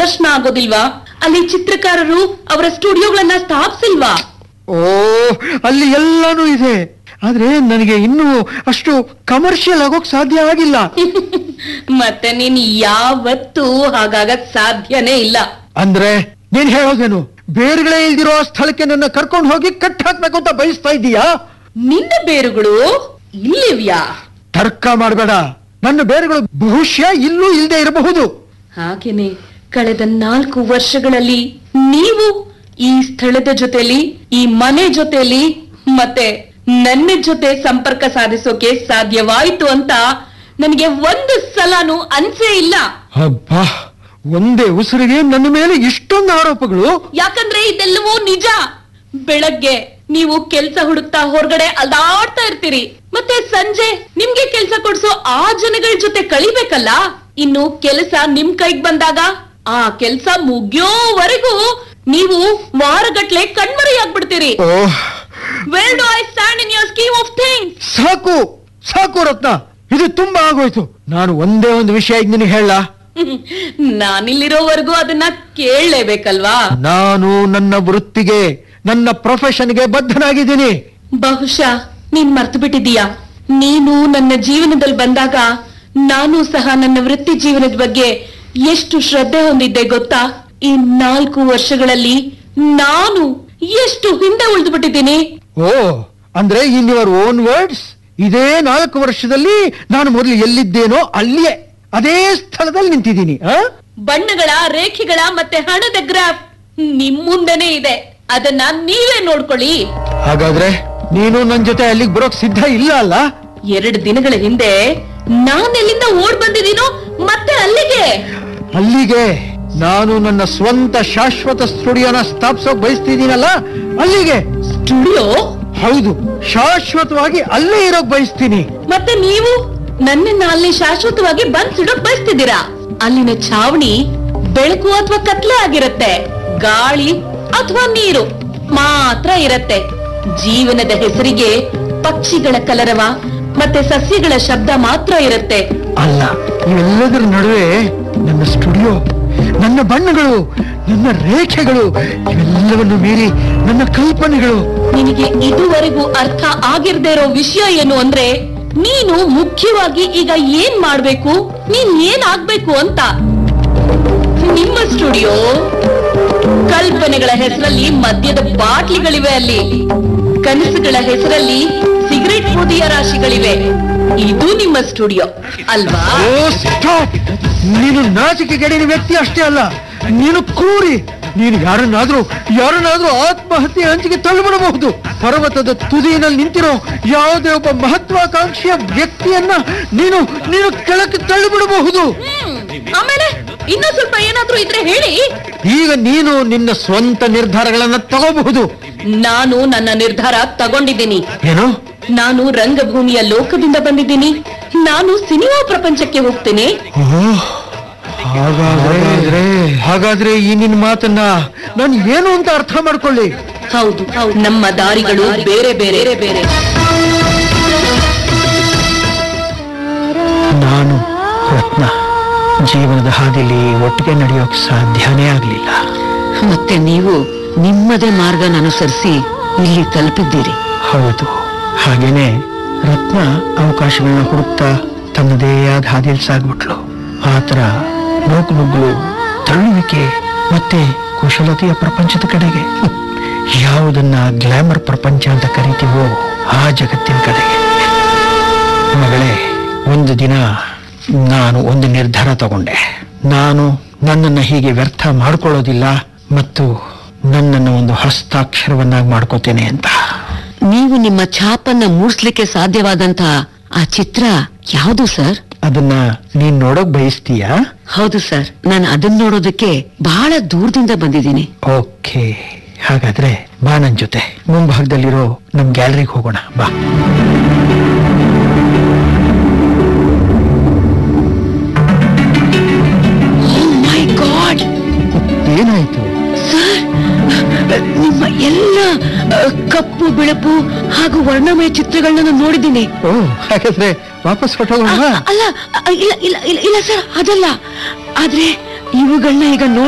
ಪ್ರದರ್ಶನ ಆಗೋದಿಲ್ವಾ ಅಲ್ಲಿ ಚಿತ್ರಕಾರರು ಅವರ ಸ್ಟುಡಿಯೋಗಳನ್ನ ಸ್ಥಾಪಿಸಿಲ್ವಾ ಓ ಅಲ್ಲಿ ಎಲ್ಲಾನು ಇದೆ ಆದ್ರೆ ನನಗೆ ಇನ್ನೂ ಅಷ್ಟು ಕಮರ್ಷಿಯಲ್ ಆಗೋಕ್ ಸಾಧ್ಯ ಆಗಿಲ್ಲ ಮತ್ತೆ ನೀನ್ ಯಾವತ್ತೂ ಹಾಗಾಗಕ್ ಸಾಧ್ಯನೇ ಇಲ್ಲ ಅಂದ್ರೆ ನೀನ್ ಹೇಳೋದೇನು ಬೇರ್ಗಳೇ ಇಲ್ದಿರೋ ಆ ಸ್ಥಳಕ್ಕೆ ನನ್ನ ಕರ್ಕೊಂಡು ಹೋಗಿ ಕಟ್ ಹಾಕ್ಬೇಕು ಅಂತ ಬಯಸ್ತಾ ಇದ್ದೀಯಾ ನಿನ್ನ ಬೇರುಗಳು ಇಲ್ಲಿವ್ಯಾ ತರ್ಕ ಮಾಡಬೇಡ ನನ್ನ ಬೇರುಗಳು ಬಹುಶಃ ಇಲ್ಲೂ ಇಲ್ಲದೆ ಇರಬಹುದು ಹಾಗೇನೆ ಕಳೆದ ನಾಲ್ಕು ವರ್ಷಗಳಲ್ಲಿ ನೀವು ಈ ಸ್ಥಳದ ಜೊತೆಲಿ ಈ ಮನೆ ಜೊತೆಲಿ ಮತ್ತೆ ನನ್ನ ಜೊತೆ ಸಂಪರ್ಕ ಸಾಧಿಸೋಕೆ ಸಾಧ್ಯವಾಯಿತು ಅಂತ ನನಗೆ ಒಂದು ಸಲನೂ ಅನ್ಸೇ ಇಲ್ಲ ಅಬ್ಬಾ ಒಂದೇ ಉಸಿರಿಗೆ ನನ್ನ ಮೇಲೆ ಇಷ್ಟೊಂದು ಆರೋಪಗಳು ಯಾಕಂದ್ರೆ ಇದೆಲ್ಲವೂ ನಿಜ ಬೆಳಗ್ಗೆ ನೀವು ಕೆಲ್ಸ ಹುಡುಕ್ತಾ ಹೊರಗಡೆ ಅಲ್ದಾಡ್ತಾ ಇರ್ತೀರಿ ಮತ್ತೆ ಸಂಜೆ ನಿಮ್ಗೆ ಕೆಲ್ಸ ಕೊಡ್ಸೋ ಆ ಜನಗಳ ಜೊತೆ ಕಳಿಬೇಕಲ್ಲ ಇನ್ನು ಕೆಲಸ ನಿಮ್ ಕೈಗ್ ಬಂದಾಗ ಆ ಕೆಲ್ಸ ಮುಗಿಯೋವರೆಗೂ ನೀವು ವಾರಗಟ್ಲೆ ಕಣ್ಮರೆಯಾಗ್ಬಿಡ್ತೀರಿ oh well do I stand in your scheme of things ಸಾಕು ಸಾಕು ರತ್ನ ಇದು ತುಂಬಾ ಆಗೋಯ್ತು ನಾನು ಒಂದೇ ಒಂದು ವಿಷಯ ಈಗ ನಿನಗೆ ಹೇಳ ನಾನಿಲ್ಲಿರೋವರೆಗೂ ಅದನ್ನ ಕೇಳಲೇಬೇಕಲ್ವಾ ನಾನು ನನ್ನ ವೃತ್ತಿಗೆ ನನ್ನ ಪ್ರೊಫೆಷನ್ಗೆ ಬದ್ಧನಾಗಿದ್ದೀನಿ ಬಹುಶಃ ನೀನ್ ಮರ್ತು ಬಿಟ್ಟಿದೀಯಾ ನೀನು ನನ್ನ ಜೀವನದಲ್ಲಿ ಬಂದಾಗ ನಾನು ಸಹ ನನ್ನ ವೃತ್ತಿ ಜೀವನದ ಬಗ್ಗೆ ಎಷ್ಟು ಶ್ರದ್ಧೆ ಹೊಂದಿದ್ದೆ ಗೊತ್ತಾ ಈ ನಾಲ್ಕು ವರ್ಷಗಳಲ್ಲಿ ನಾನು ಎಷ್ಟು ಹಿಂದೆ ಉಳಿದು ಬಿಟ್ಟಿದ್ದೀನಿ ಓ ಅಂದ್ರೆ ಇನ್ ಯುವರ್ ಓನ್ ವರ್ಡ್ಸ್ ಇದೇ ನಾಲ್ಕು ವರ್ಷದಲ್ಲಿ ನಾನು ಮೊದಲು ಎಲ್ಲಿದ್ದೇನೋ ಅಲ್ಲಿಯೇ ಅದೇ ಸ್ಥಳದಲ್ಲಿ ನಿಂತಿದ್ದೀನಿ ಆ? ಬಣ್ಣಗಳ ರೇಖೆಗಳ ಮತ್ತೆ ಹಣದ ಗ್ರಾಫ್ ನಿಮ್ ಮುಂದೆನೆ ಇದೆ ಅದನ್ನ ನೀವೇ ನೋಡ್ಕೊಳ್ಳಿ ಹಾಗಾದ್ರೆ ನೀನು ನನ್ನ ಜೊತೆ ಅಲ್ಲಿಗೆ ಬರೋಕ್ ಸಿದ್ಧ ಇಲ್ಲ ಅಲ್ಲ ಎರಡು ದಿನಗಳ ಹಿಂದೆ ನಾನೆಲ್ಲಿಂದ ಓಡ್ ಬಂದಿದ್ದೀನೋ ಮತ್ತೆ ಅಲ್ಲಿಗೆ ಅಲ್ಲಿಗೆ ನಾನು ನನ್ನ ಸ್ವಂತ ಶಾಶ್ವತ ಸ್ಟುಡಿಯೋನ ಸ್ಥಾಪಿಸೋಕ್ ಬಯಸ್ತಿದ್ದೀನಲ್ಲ ಅಲ್ಲಿಗೆ ಸ್ಟುಡಿಯೋ ಹೌದು ಶಾಶ್ವತವಾಗಿ ಅಲ್ಲೇ ಇರೋಕ್ ಬಯಸ್ತೀನಿ ಮತ್ತೆ ನೀವು ನನ್ನನ್ನ ಅಲ್ಲಿ ಶಾಶ್ವತವಾಗಿ ಬಂದ್ ಸಿಡೋಕ್ ಬಯಸ್ತಿದ್ದೀರಾ ಅಲ್ಲಿನ ಛಾವಣಿ ಬೆಳಕು ಅಥವಾ ಕತ್ಲೆ ಆಗಿರತ್ತೆ ಗಾಳಿ ಅಥವಾ ನೀರು ಮಾತ್ರ ಇರತ್ತೆ ಜೀವನದ ಹೆಸರಿಗೆ ಪಕ್ಷಿಗಳ ಕಲರವ ಮತ್ತೆ ಸಸ್ಯಗಳ ಶಬ್ದ ಮಾತ್ರ ಇರತ್ತೆ ಅಲ್ಲ ಇವೆಲ್ಲದರ ನಡುವೆ ನನ್ನ ಸ್ಟುಡಿಯೋ ನನ್ನ ಬಣ್ಣಗಳು ನನ್ನ ರೇಖೆಗಳು ಇವೆಲ್ಲವನ್ನು ಮೀರಿ ನನ್ನ ಕಲ್ಪನೆಗಳು ನಿನಗೆ ಇದುವರೆಗೂ ಅರ್ಥ ಆಗಿರದೇ ಇರೋ ವಿಷಯ ಏನು ಅಂದ್ರೆ ನೀನು ಮುಖ್ಯವಾಗಿ ಈಗ ಏನ್ ಮಾಡ್ಬೇಕು ನೀನ್ ಏನ್ ಆಗ್ಬೇಕು ಅಂತ ನಿಮ್ಮ ಸ್ಟುಡಿಯೋ ಕಲ್ಪನೆಗಳ ಹೆಸರಲ್ಲಿ ಮದ್ಯದ ಬಾಟ್ಲಿಗಳಿವೆ ಅಲ್ಲಿ ಕನಸುಗಳ ಹೆಸರಲ್ಲಿ ಸಿಗರೆಟ್ ಬೂದಿಯ ರಾಶಿಗಳಿವೆ ಇದು ನಿಮ್ಮ ಸ್ಟುಡಿಯೋ ಅಲ್ವಾ ಓ ಸ್ಟಾಪ್ ನೀನು ನಾಚಿಕೆಗೆಡಿನ ವ್ಯಕ್ತಿ ಅಷ್ಟೇ ಅಲ್ಲ ನೀನು ಕ್ರೂರಿ ನೀನು ಯಾರನ್ನಾದ್ರೂ ಯಾರನ್ನಾದ್ರೂ ಆತ್ಮಹತ್ಯೆ ಅಂಚಿಗೆ ತಳ್ಳಿಬಿಡಬಹುದು ಪರ್ವತದ ತುದಿಯಲ್ಲಿ ನಿಂತಿರೋ ಯಾವುದೇ ಒಬ್ಬ ಮಹತ್ವಾಕಾಂಕ್ಷಿಯ ವ್ಯಕ್ತಿಯನ್ನ ನೀನು ನೀನು ಕೆಳಕ್ಕೆ ತಳ್ಳಿಬಿಡಬಹುದು ಹ್ಮ್. ಆಮೇಲೆ ಇನ್ನೂ ಸ್ವಲ್ಪ ಏನಾದ್ರೂ ಇದ್ರೆ ಹೇಳಿ ಈಗ ನೀನು ನಿನ್ನ ಸ್ವಂತ ನಿರ್ಧಾರಗಳನ್ನ ತಗೋಬಹುದು ನಾನು ನನ್ನ ನಿರ್ಧಾರ ತಗೊಂಡಿದ್ದೀನಿ ಏನು ನಾನು ರಂಗಭೂಮಿಯ ಲೋಕದಿಂದ ಬಂದಿದ್ದೀನಿ ನಾನು ಸಿನಿಮಾ ಪ್ರಪಂಚಕ್ಕೆ ಹೋಗ್ತೀನಿ ಓಹ್, ಹಾಗಾದ್ರೆ ಹಾಗಾದ್ರೆ ಈ ನಿನ್ನ ಮಾತನ್ನ ನಾನು ಏನು ಅಂತ ಅರ್ಥ ಮಾಡ್ಕೊಳ್ಳಿ ಹೌದು ಹೌದು ನಮ್ಮ ದಾರಿಗಳು ಬೇರೆ ಬೇರೆ ಬೇರೆ ನಾನು ರತ್ನ ಜೀವನದ ಹಾದಿಲಿ ಒಟ್ಟಿಗೆ ನಡೆಯೋಕ್ ಸಾಧ್ಯನೇ ಆಗ್ಲಿಲ್ಲ ಮತ್ತೆ ನೀವು ನಿಮ್ಮದೇ ಮಾರ್ಗನ ಅನುಸರಿಸಿ ಇಲ್ಲಿ ತಲುಪಿದ್ದೀರಿ ಹೌದು ಹಾಗೇನೆ ರತ್ನ ಅವಕಾಶಗಳನ್ನ ಹುಡುಕ್ತಾ ತನ್ನದೇ ಆದ ಹಾದಿಯಲ್ಲಿ ಸಾಗ್ಬಿಟ್ಲು ಆತರ ನೂಕುನುಗ್ಗಲು ತಳ್ಳುವಿಕೆ ಮತ್ತೆ ಕುಶಲತೆಯ ಪ್ರಪಂಚದ ಕಡೆಗೆ ಯಾವುದನ್ನ ಗ್ಲಾಮರ್ ಪ್ರಪಂಚ ಅಂತ ಕರಿತೀವೋ ಆ ಜಗತ್ತಿನ ಕಡೆಗೆ ಮಗಳೇ ಒಂದು ದಿನ ನಾನು ಒಂದು ನಿರ್ಧಾರ ತಗೊಂಡೆ ನಾನು ನನ್ನನ್ನು ಹೀಗೆ ವ್ಯರ್ಥ ಮಾಡ್ಕೊಳ್ಳೋದಿಲ್ಲ ಮತ್ತು ನನ್ನನ್ನು ಒಂದು ಹಸ್ತಾಕ್ಷರವನ್ನಾಗಿ ಮಾಡ್ಕೋತೇನೆ ಅಂತ ನೀವು ನಿಮ್ಮ ಛಾಪನ್ನ ಮೂಡಿಸ್ಲಿಕ್ಕೆ ಸಾಧ್ಯವಾದಂತಹ ಆ ಚಿತ್ರ ಯಾವುದು ಸರ್ ಅದನ್ನ ನೀನ್ ನೋಡೋಕ್ ಬಯಸ್ತೀಯಾ ಹೌದು ಸರ್ ನಾನು ಅದನ್ನ ನೋಡೋದಕ್ಕೆ ಬಹಳ ದೂರದಿಂದ ಬಂದಿದ್ದೀನಿ ಓಕೆ ಹಾಗಾದ್ರೆ ಬಾ ನನ್ ಜೊತೆ ಮುಂಭಾಗದಲ್ಲಿರೋ ನಮ್ ಗ್ಯಾಲರಿಗೆ ಹೋಗೋಣ ಬಾ ಮೈ ಗಾಡ್ ಏನಾಯ್ತು ಸರ್ ನಿಮ್ಮ ಎಲ್ಲ ಅ, ಕಪ್ಪು ಬಿಳುಪು ಹಾಗೂ ವರ್ಣಮಯ ಚಿತ್ರಗಳನ್ನ ನಾನು ನೋಡಿದ್ದೀನಿ ಓ ಹಾಗಾದ್ರೆ ವಾಪಸ್ ಹೊಟ್ಟೋಗೋಣ ಅ- ಅಲ್ಲ ಅ, ಇಲ್ಲ ಇಲ್ಲ ಇಲ್ಲ ಇಲ್ಲ ಸರ್ ಅದಲ್ಲ ಆದ್ರೆ ಇವುಗಳನ್ನ ಈಗ ನೋಡಿ